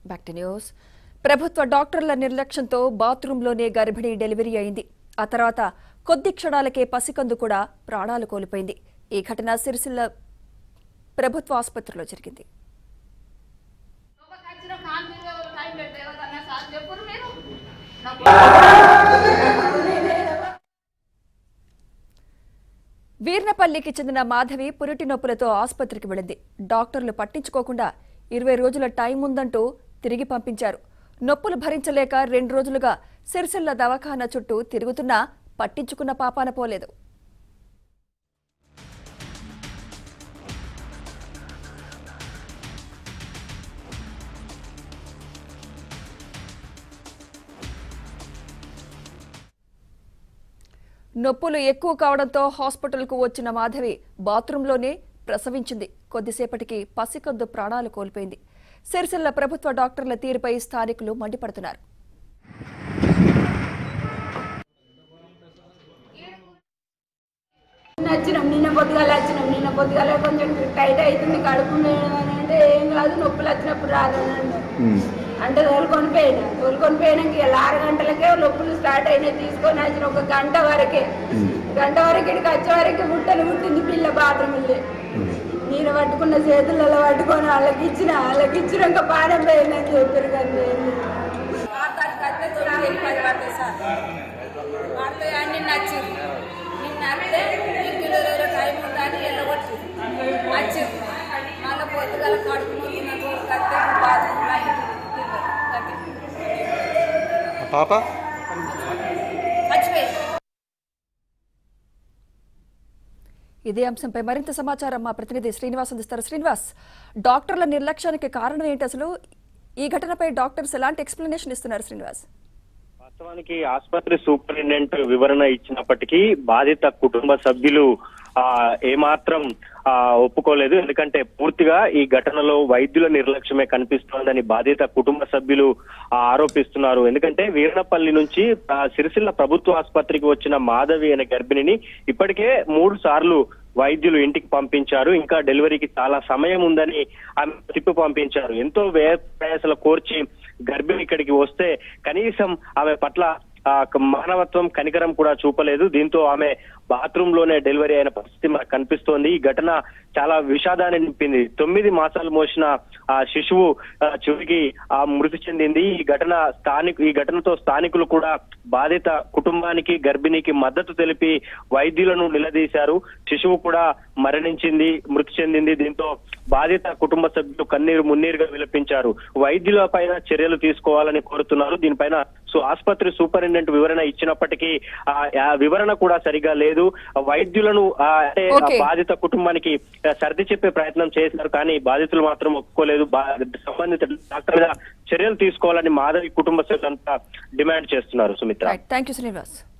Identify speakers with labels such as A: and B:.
A: Back to news ప్రభుత్వ డాక్టర్ల నిర్లక్ష్యంతో బాత్రూంలోనే గర్భిణి డెలివరీ అయింది ఆ తర్వాత కొద్ది క్షణాలకే పసికందు కూడా ప్రాణాలు కోల్పోయింది ఈ ఘటన సిరిసిల్ల ప్రభుత్వ ఆసుపత్రిలో జరిగింది
B: వచ్చిన కాన్పూర్ టైం పెడితే ఎవరన్నా సార్ చెప్పురు మీరు
A: వీర్నపల్లికి చెందిన మాధవి పురిటి నొప్పులతో ఆసుపత్రికి వెళ్ళింది డాక్టర్లు పట్టించుకోకుండా ఇరవై రోజుల టైం ఉందంటూ తిరిగి పంపించారు నొప్పులు భరించలేక రెండు రోజులుగా సిరిసిల్ల దవాఖానా చుట్టూ తిరుగుతున్నా పట్టించుకున్న పాపాన పోలేదు నొప్పులు ఎక్కువ కావడంతో హాస్పిటల్కు వచ్చిన మాధవి బాత్రూంలోనే ప్రసవించింది కొద్దిసేపటికి పసికందు ప్రాణాలు కోల్పోయింది సిరిసిల్ల ప్రభుత్వ డాక్టర్ల తీరుపై స్థానికులు మండిపడుతున్నారు
C: వచ్చినాం నిన్న పొద్దుగాల వచ్చినాం నిన్న పొద్దుగాల కొంచెం టైట్ అవుతుంది కడుపు మేడం అని అంటే ఏం కాదు నొప్పులు వచ్చినప్పుడు రాదు అని అన్నారు అంటే తోలుకొని పోయినా తోలుకొని పోయినాక ఇలా ఆరు గంటలకే నొప్పులు స్టార్ట్ అయినాయి తీసుకొని వచ్చిన ఒక గంట వరకే గంట వరకు ఇక్కడికి వచ్చే వరకు ముట్టలు ముట్టింది పిల్ల బాత్రూమ్లే నేను పట్టుకున్న చేతులలో పట్టుకొని వాళ్ళకి ఇచ్చిన వాళ్ళకి ఇచ్చినాక పానం పోయిందని చెప్పారు కానీ
B: వాడితే అన్ని నచ్చింది నిన్న అంటే ఇంటిలో రోజు టైం ఉందని వెళ్ళగొట్టి వచ్చింది మళ్ళీ పొద్దుగల కడుపు నొప్పిన రోజు కత్తే బాత్రూమ్లో
D: పాప
B: చచ్చిపోయింది
A: ఇదే అంశంపై మరింత సమాచారం మా ప్రతినిధి శ్రీనివాస్ అందిస్తారు శ్రీనివాస్ డాక్టర్ల నిర్లక్ష్యానికి కారణం ఏంటి అసలు ఈ ఘటనపై డాక్టర్స్ ఎలాంటి ఎక్స్ప్లెనేషన్ ఇస్తున్నారు శ్రీనివాస్
E: వాస్తవానికి ఆసుపత్రి సూపరింటెండెంట్ వివరణ ఇచ్చినప్పటికీ బాధిత కుటుంబ సభ్యులు ఆ ఏమాత్రం ఆ ఒప్పుకోలేదు ఎందుకంటే పూర్తిగా ఈ ఘటనలో వైద్యుల నిర్లక్ష్యమే కనిపిస్తోందని బాధిత కుటుంబ సభ్యులు ఆ, ఆరోపిస్తున్నారు ఎందుకంటే వీరణపల్లి నుంచి ఆ, సిరిసిల్ల ప్రభుత్వ ఆసుపత్రికి వచ్చిన మాధవి అనే గర్భిణిని ఇప్పటికే మూడు సార్లు వైద్యులు ఇంటికి పంపించారు ఇంకా డెలివరీకి చాలా సమయం ఉందని ఆమె తిప్పి పంపించారు ఎంతో వ్యయ ప్రయాసలు కోర్చి గర్భిణి ఇక్కడికి వస్తే కనీసం ఆమె పట్ల ఆ, క- మానవత్వం కనికరం కూడా చూపలేదు దీంతో ఆమె బాత్రూమ్ లోనే డెలివరీ అయిన పరిస్థితి మనకు కనిపిస్తోంది ఈ ఘటన చాలా విషాదాన్ని నింపింది తొమ్మిది మాసాలు మోసిన ఆ శిశువు ఆ, చివరికి ఆ మృతి చెందింది ఈ ఘటన స్థానిక ఈ ఘటనతో స్థానికులు కూడా బాధిత కుటుంబానికి గర్భిణికి మద్దతు తెలిపి వైద్యులను నిలదీశారు శిశువు కూడా మరణించింది మృతి చెందింది దీంతో బాధిత కుటుంబ సభ్యులు కన్నీరు మున్నీరుగా విలపించారు వైద్యుల పైన చర్యలు తీసుకోవాలని కోరుతున్నారు దీనిపైన సో ఆసుపత్రి సూపరింటెండెంట్ వివరణ ఇచ్చినప్పటికీ ఆ ఆ వివరణ కూడా సరిగా లేదు వైద్యులను ఆ, అంటే ఆ
A: Okay.
E: బాధిత కుటుంబానికి ఆ, సర్ది చెప్పే ప్రయత్నం చేశారు కానీ బాధితులు మాత్రం ఒప్పుకోలేదు బా- సంబంధిత డాక్టర్ మీద చర్యలు తీసుకోవాలని మాధవి కుటుంబ సభ్యులంతా డిమాండ్ చేస్తున్నారు సుమిత్ర
A: థ్యాంక్ యూ శ్రీనివాస్